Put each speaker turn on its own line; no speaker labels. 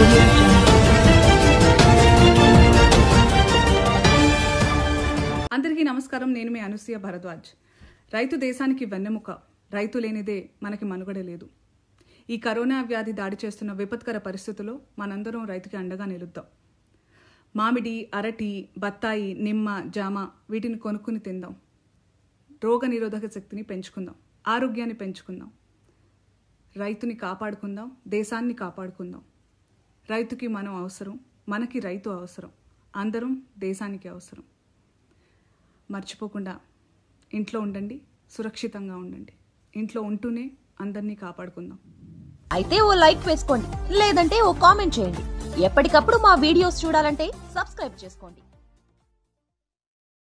audio jungle.
అందరికీ నమస్కారం నేను మీ అనుసూయ భరద్వాజ్ రైతు దేశానికి వెన్నెముక రైతు లేనిదే మనకి మనుగడ లేదు ఈ కరోనా వ్యాధి దాడి చేస్తున్న విపత్కర పరిస్థితుల్లో మనందరం రైతుకి అండగా నిలుద్దాం మామిడి అరటి బత్తాయి నిమ్మ జామ వీటిని కొనుక్కుని తిందాం రోగ నిరోధక శక్తిని పెంచుకుందాం ఆరోగ్యాన్ని పెంచుకుందాం రైతుని కాపాడుకుందాం దేశాన్ని కాపాడుకుందాం రైతుకి మనం అవసరం మనకి రైతు అవసరం అందరం దేశానికి అవసరం మర్చిపోకుండా ఇంట్లో ఉండండి సురక్షితంగా ఉండండి ఇంట్లో ఉంటూనే అందరినీ కాపాడుకుందాం
అయితే ఓ లైక్ వేసుకోండి లేదంటే ఓ కామెంట్ చేయండి ఎప్పటికప్పుడు మా వీడియోస్ చూడాలంటే సబ్స్క్రైబ్ చేసుకోండి